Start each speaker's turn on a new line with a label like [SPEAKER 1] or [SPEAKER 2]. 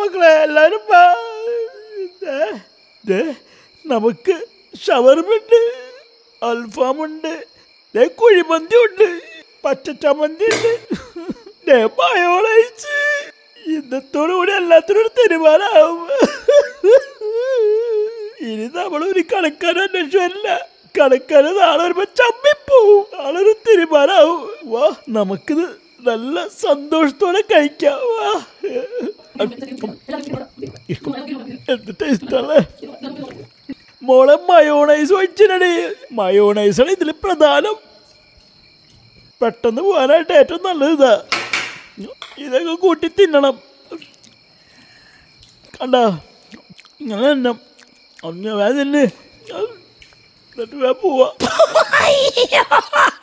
[SPEAKER 1] മക്കളെ എല്ലാരും വാ. ദേ, ദേ, നമുക്ക് ഷവർമുണ്ട് അൽഫാമുണ്ട് ദേ കുഴിമന്തി ഉണ്ട് പച്ചച്ചമന്തി ഉണ്ട് ദേ മയോളൈസ് ഇന്നത്തോടു കൂടി എല്ലാത്തിനും ഒരു തീരുമാനമാവും ഇനി നമ്മൾ ഒരു കണക്കാരൻ അന്വേഷിച്ചല്ല കണക്കാരൻ നാളെ വരുമ്പോ ചമ്മിപ്പോവും നാളൊരു തീരുമാനമാവും വാ നമുക്കിത് നല്ല സന്തോഷത്തോടെ കഴിക്കാം വാ എന്ത് ടേസ്റ്റല്ലേ മോളെ മയോണൈസ് ഒഴിച്ചിടണേ മയോണൈസാണ് ഇതിൽ പ്രധാനം പെട്ടെന്ന് പോകാനായിട്ട് ഏറ്റവും നല്ലത് ഇതാ ഇതൊക്കെ കൂട്ടി തിന്നണം കണ്ട ഇങ്ങനെ തന്നെ ഒന്ന് വേദന എന്നിട്ട് വേ പോവാ